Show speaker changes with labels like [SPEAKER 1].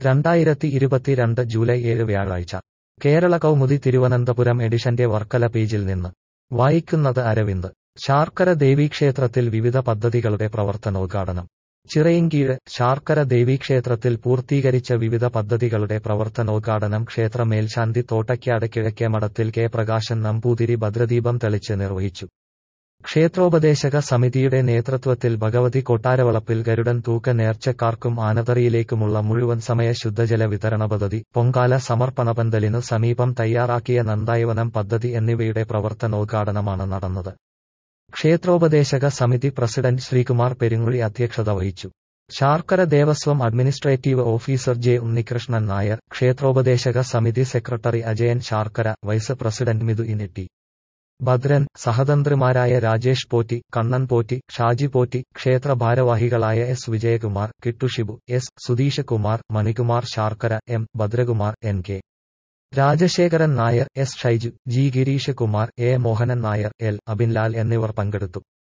[SPEAKER 1] രണ്ടായിരത്തി ഇരുപത്തിരണ്ട് ജൂലൈ ഏഴ് വ്യാഴാഴ്ച കേരള കൗമുദി തിരുവനന്തപുരം എഡിഷന്റെ വർക്കല പേജിൽ നിന്ന് വായിക്കുന്നത് അരവിന്ദ് ശാർക്കര ദേവീക്ഷേത്രത്തിൽ വിവിധ പദ്ധതികളുടെ പ്രവർത്തനോദ്ഘാടനം ചിറയിൻകീഴ് ശാർക്കര ദേവീക്ഷേത്രത്തിൽ പൂർത്തീകരിച്ച വിവിധ പദ്ധതികളുടെ പ്രവർത്തനോദ്ഘാടനം ക്ഷേത്ര മേൽശാന്തി തോട്ടയ്ക്കാട് കിഴക്കേമഠത്തിൽ കെ പ്രകാശൻ നമ്പൂതിരി ഭദ്രദീപം തെളിച്ച് നിർവഹിച്ചു ക്ഷേത്രോപദേശക സമിതിയുടെ നേതൃത്വത്തിൽ ഭഗവതി കൊട്ടാരവളപ്പിൽ ഗരുഡൻ തൂക്ക നേർച്ചക്കാർക്കും ആനതറിയിലേക്കുമുള്ള മുഴുവൻ സമയ ശുദ്ധജല വിതരണ പദ്ധതി പൊങ്കാല സമർപ്പണ പന്തലിനു സമീപം തയ്യാറാക്കിയ നന്ദായവനം പദ്ധതി എന്നിവയുടെ പ്രവർത്തനോദ്ഘാടനമാണ് നടന്നത് ക്ഷേത്രോപദേശക സമിതി പ്രസിഡന്റ് ശ്രീകുമാർ പെരുങ്ങുഴി അധ്യക്ഷത വഹിച്ചു Sarkara Devaswom administrative officer J Unnikrishnan Nair ക്ഷേത്രോപദേശക സമിതി secretary Ajayan Sarkara vice president Mithu ഇനിട്ടി ഭദ്രൻ സഹതന്ത്രിമാരായ രാജേഷ് പോറ്റി കണ്ണൻ പോറ്റി ഷാജി പോറ്റി ക്ഷേത്ര ഭാരവാഹികളായ S Vijayakumar Kittu Shibu S Sudheesh Kumar Manikumar Sarkara M Bhadrakumar N K Rajasekharan Nair S Shaiju G Gireesh Kumar A Mohanan Nair L Abinlal എന്നിവർ പങ്കെടുത്തു